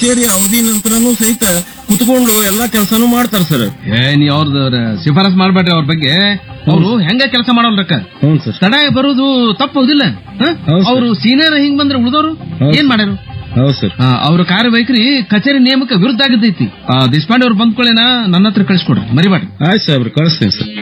ಕಚೇರಿ ಅವಧಿ ನಂತರನೂ ಸಹಿತ ಕುತ್ಕೊಂಡು ಎಲ್ಲಾ ಕೆಲಸನೂ ಮಾಡ್ತಾರ ಸರ್ ಏ ನೀ ಅವ್ರದ್ದು ಶಿಫಾರಸ್ ಮಾಡ್ಬೇಡ್ರಿ ಅವ್ರ ಬಗ್ಗೆ ಅವ್ರು ಹೆಂಗ ಕೆಲಸ ಮಾಡೋಲ್ರಕ್ಕ ಹ್ಞೂ ಸರ್ ತಡ ಬರೋದು ತಪ್ಪು ಹೌದಿಲ್ಲ ಹೌದ್ ಸರ್. ಅವರು ಸೀನಿಯರ್ ಹಿಂಗ್ ಬಂದ್ರೆ ಉಳಿದವರು ಹೌದ್ ಏನ್ ಮಾಡ್ಯಾರು ಹೌದು ಸರ್ ಆ, ಅವ್ರ ಕಾರ್ಯವೈಖರಿ ಕಚೇರಿ ನಿಯಮಕ್ಕೆ ವಿರುದ್ಧ ಆಗಿದ್ದೈತಿ ಆ, ದೇಶಪಾಂಡೆ ಅವ್ರು ಬಂದ್ಕೊಳ್ಳೇನ ನನ್ನ ಹತ್ರ ಕಳಿಸ್ಕೊಡ್ರಿ ಮರಿಬೇಡ್ರಿ ಆಯ್ತು ಸಾಹೇಬ್ರ ಕಳಿಸ್ತೇನೆ ಸರ್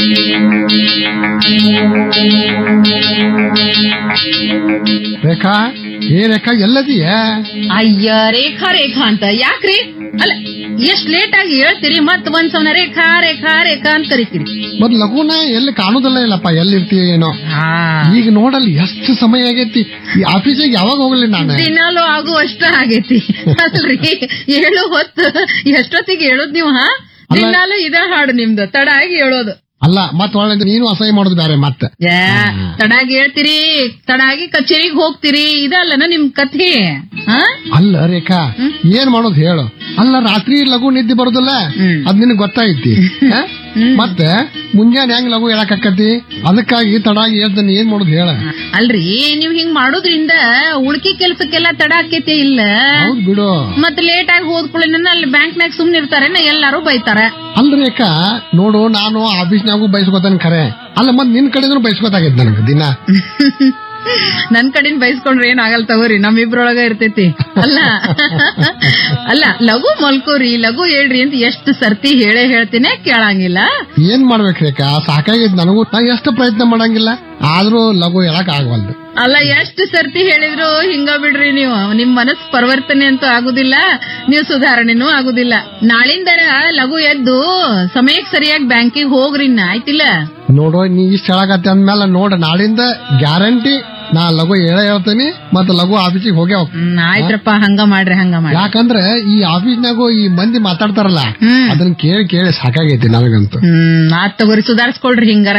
ರೇಖಾ ಏ ರೇಖಾ ಎಲ್ಲದೀಯ ಅಯ್ಯ ರೇಖಾ ರೇಖಾ ಅಂತ ಯಾಕ್ರಿ ಅಲ್ಲ ಎಷ್ಟ್ ಲೇಟ್ ಆಗಿ ಹೇಳ್ತೀರಿ ಮತ್ ಒಂದ್ ಸವನ ರೇಖಾ ರೇಖಾ ರೇಖಾ ಅಂತ ಕರಿತೀರಿ ಮತ್ ಲಘುನ ಎಲ್ಲಿ ಕಾಣುದಿಲ್ಲ ಇಲ್ಲಪ್ಪ ಎಲ್ಲಿರ್ತೀಯ ಏನೋ ಈಗ ನೋಡಲ್ಲಿ ಎಷ್ಟು ಸಮಯ ಆಗೈತಿ ಈ ಆಫೀಸಿಗೆ ಯಾವಾಗ ಹೋಗ್ಲಿ ನಾನು ದಿನಾಲು ಆಗುವಷ್ಟ ಆಗೈತಿ ಅಲ್ರಿ ಹೇಳು ಹೊತ್ತು ಎಷ್ಟೊತ್ತಿಗೆ ಹೇಳುದ್ ನೀವು ಹಾ ಅಲ್ಲ- ದಿನಾಲು ಇದ ಹಾಡು ನಿಮ್ದು ತಡ ಆಗಿ ಹೇಳೋದು ಅಲ್ಲ ಮತ್ ಒಳ್ಳೆ ನೀನು ಅಸಹ್ಯ ಮಾಡೋದು ಬೇರೆ ಮತ್ತೆ ಏ, ತಡಾಗಿ ಹೇಳ್ತೀರಿ ತಡಾಗಿ ಕಚೇರಿಗೆ ಹೋಗ್ತೀರಿ ಇದಲ್ಲನ ನಿಮ್ ಕಥೆ ಹಾ ಅಲ್ಲ ರೇಖಾ ಏನ್ ಮಾಡೋದು ಹೇಳು ಅಲ್ಲ ರಾತ್ರಿ ಲಘು ನಿದ್ದೆ ಬರೋದಿಲ್ಲ ಹ್ಮ್. ಅದ್ ನಿನಗ್ ಗೊತ್ತೈತಿ ಹ? ಮತ್ತೆ ಮುಂಜಾನೆ ಹೆಂಗ್ ಲಘು ಹೇಳಕ್ಕಾಕತಿ ಅದಕ್ಕಾಗಿ ತಡಾಗಿ ಹೇಳ್ತಾನೆ ಏನ್ ಮಾಡೋದು ಹೇಳ ಅಲ್ರಿ ನೀವ್ ಹಿಂಗ್ ಮಾಡೋದ್ರಿಂದ ಉಳ್ಕಿ ಕೆಲ್ಸಕ್ಕೆಲ್ಲ ತಡ ಆಕೈತಿ ಇಲ್ಲ ಹೌದ್ ಬಿಡು ಮತ್ ಲೇಟ್ ಆಗಿ ಹೋದ್ಕೊಳ್ಳಿ ಅಲ್ಲಿ ಬ್ಯಾಂಕ್ನಾಗ ಸುಮ್ನೆ ಇರ್ತಾರೇನ ಎಲ್ಲಾರು ಬೈತಾರ ಅಲ್ಲ ರೇಖಾ ನೋಡು ನಾನು ಆಫೀಸ್ನಾಗೂ ಬಯಸ್ಕೊತಾನೆ ಖರೆ ಅಲ್ಲ ಮತ್ ನಿನ್ ಕಡೆನೂ ಬಯಸ್ಕೊತಾಗೈತಿ ನನಗೆ ದಿನ ನನ್ ಕಡೆನ್ ಬೈಸ್ಕೊಂಡ್ರೆ ಏನ್ ಆಗಲ್ ತಗೋರಿ ನಮ್ಮಿಬ್ರೊಳಗ ಇರ್ತೈತಿ ಅಲ್ಲ ಅಲ್ಲ ಲಘು ಮಲ್ಕೋರಿ ಲಘು ಹೇಳ್ರಿ ಅಂತ ಎಷ್ಟು ಸರ್ತಿ ಹೇಳೇ ಹೇಳ್ತೀನಿ ಕೇಳಂಗಿಲ್ಲ ಏನ್ ಮಾಡ್ಬೇಕು ರೇಖಾ ಸಾಕಾಗೈತಿ ನನಗೂ ನಾ ಎಷ್ಟು ಪ್ರಯತ್ನ ಮಾಡಂಗಿಲ್ಲ ಆದ್ರೂ ಲಘು ಹೇಳಕ್ ಆಗವಲ್ದು ಅಲ್ಲ ಎಷ್ಟು ಸರ್ತಿ ಹೇಳಿದ್ರು ಹಿಂಗ ಬಿಡ್ರಿ ನೀವು ನಿಮ್ ಮನಸ್ ಪರಿವರ್ತನೆ ಅಂತೂ ಆಗುದಿಲ್ಲ ನೀವು ಸುಧಾರಣೆನೂ ಆಗುದಿಲ್ಲ ನಾಳಿಂದರ ಲಘು ಎದ್ದು ಸಮಯಕ್ಕೆ ಸರಿಯಾಗಿ ಬ್ಯಾಂಕಿಗೆ ಹೋಗ್ರಿ ಇನ್ನ ಆಯ್ತಿಲ್ಲ ನೋಡು ನೀ ಇಷ್ಟ ಹೇಳಕತ್ತೆ ಅಂದ್ಮೇಲೆ ನೋಡ ನಾಳಿಂದ ಗ್ಯಾರಂಟಿ ನಾ ಲಘು ಹೇಳ ಹೇಳ್ತೀನಿ ಮತ್ತ ಲಘು ಆಫೀಸಿಗೆ ಹೋಗೇ ಹೋಗ್ತೀನಿ ಹ್ಮ್ ಆಯ್ತ್ರಪ್ಪ ಹಂಗ ಮಾಡ್ರಿ ಹಂಗ ಮಾಡ್ರಿ ಯಾಕಂದ್ರೆ ಈ ಆಫೀಸ್ನಾಗೂ ಈ ಮಂದಿ ಮಾತಾಡ್ತಾರಲ್ಲ ಹ್ಮ್. ಅದನ್ನ ಕೇಳಿ ಕೇಳಿ ಸಾಕಾಗೈತಿ ನನಗಂತೂ ಹ್ಮ್ ಆತ್ ತಗೋರಿ ಸುಧಾರಿಸ್ಕೊಳ್ರಿ ಹಿಂಗಾರ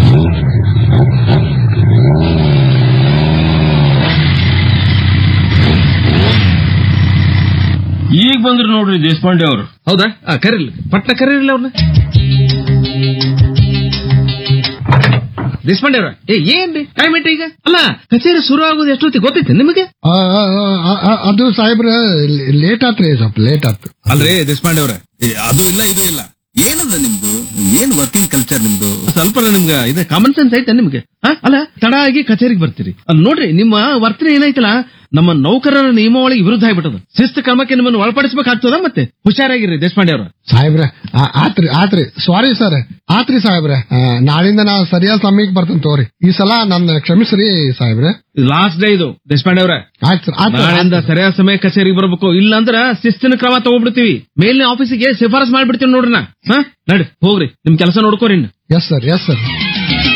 ಈಗ ಬಂದ್ರು ನೋಡ್ರಿ ದೇಶಪಾಂಡೆ ಅವರು ಹೌದಾ ಆ, ಕರೀಲಿ ಪಟ್ನ ಕರೀರಿಲ್ಲ ಅವ್ರನ್ನ ದೇಶಪಾಂಡೆ ಅವ್ರ ಏ ಏನ್ರಿ ಟೈಮ್ ಐತೆ ಈಗ ಅಲ್ಲ ಕಚೇರಿ ಶುರು ಆಗೋದು ಎಷ್ಟೊತ್ತಿಗೆ ಗೊತ್ತೈತೆ ನಿಮಗೆ ಆ, ಆ, ಆ, ಆ, ಅದು ಸಾಹೇಬ್ರ ಲೇಟ್ ಆತ್ರಿ ಸ್ವಲ್ಪ ಲೇಟ್ ಆತ್ ಅಲ್ರಿ ದೇಶಪಾಂಡೆ ಅವ್ರ ಅದು ಇಲ್ಲ ಇದು ಇಲ್ಲ ಏನದ ನಿಮ್ದು ಏನ್ ವರ್ಕಿಂಗ್ ಕಲ್ಚರ್ ನಿಮ್ದು ಸ್ವಲ್ಪ ನಿಮ್ಗೆ ಇದೆ ಕಾಮನ್ ಸೆನ್ಸ್ ಐತೆ ನಿಮ್ಗೆ ಆ? ಅಲ್ಲ ತಡ ಆಗಿ ಕಚೇರಿಗೆ ಬರ್ತೀರಿ ಅಲ್ಲಿ ನೋಡ್ರಿ ನಿಮ್ಮ ವರ್ತನೆ ಏನೈತಲ್ಲ ನಮ್ಮ ನೌಕರರ ನಿಯಮಾವಳಿಗೆ ವಿರುದ್ಧ ಆಗ್ಬಿಟ್ಟದ ಶಿಸ್ತು ಕ್ರಮಕ್ಕೆ ನಿಮ್ಮನ್ನು ಒಳಪಡಿಸಬೇಕಾಗ್ತದ ಮತ್ತೆ ಹುಷಾರಾಗಿರಿ ದೇಶಪಾಂಡೆ ಅವ್ರ ಸಾಹೇಬ್ರ ಆ, ಆತ್ರಿ ಆತ್ರಿ ಸಾರಿ ಸರ್ ಆತ್ರಿ ಸಾಹೇಬ್ರ ಆ, ನಾಳಿಂದ ನಾ ಸರಿಯಾದ ಸಮಯಕ್ಕೆ ಬರ್ತೇನೆ ತೋರಿ ಈ ಸಲ ನನ್ನ ಕ್ಷಮಿಸ್ರಿ ಸಾಹೇಬ್ರ ಲಾಸ್ಟ್ ಡೇ ಇದು ದೇಶಪಾಂಡೆ ಅವ್ರ ಆಯ್ತು ಸರ್ ಆಯ್ತು ನಾಳೆಯಿಂದ ಸರಿಯಾದ ಸಮಯ ಕಚೇರಿಗೆ ಬರ್ಬೇಕು ಇಲ್ಲ ಅಂದ್ರ ಶಿಸ್ತಿನ ಕ್ರಮ ತಗೋಬಿಡ್ತೀವಿ ಮೇಲಿನ ಆಫೀಸಿಗೆ ಶಿಫಾರಸ್ ಮಾಡ್ಬಿಡ್ತೀವಿ ನೋಡ್ರಿ ನಾ ಹಾ ನಡಿ ಹೋಗ್ರಿ ನಿಮ್ ಕೆಲಸ ನೋಡ್ಕೋರಿ ಇನ್ನು. Yes sir yes sir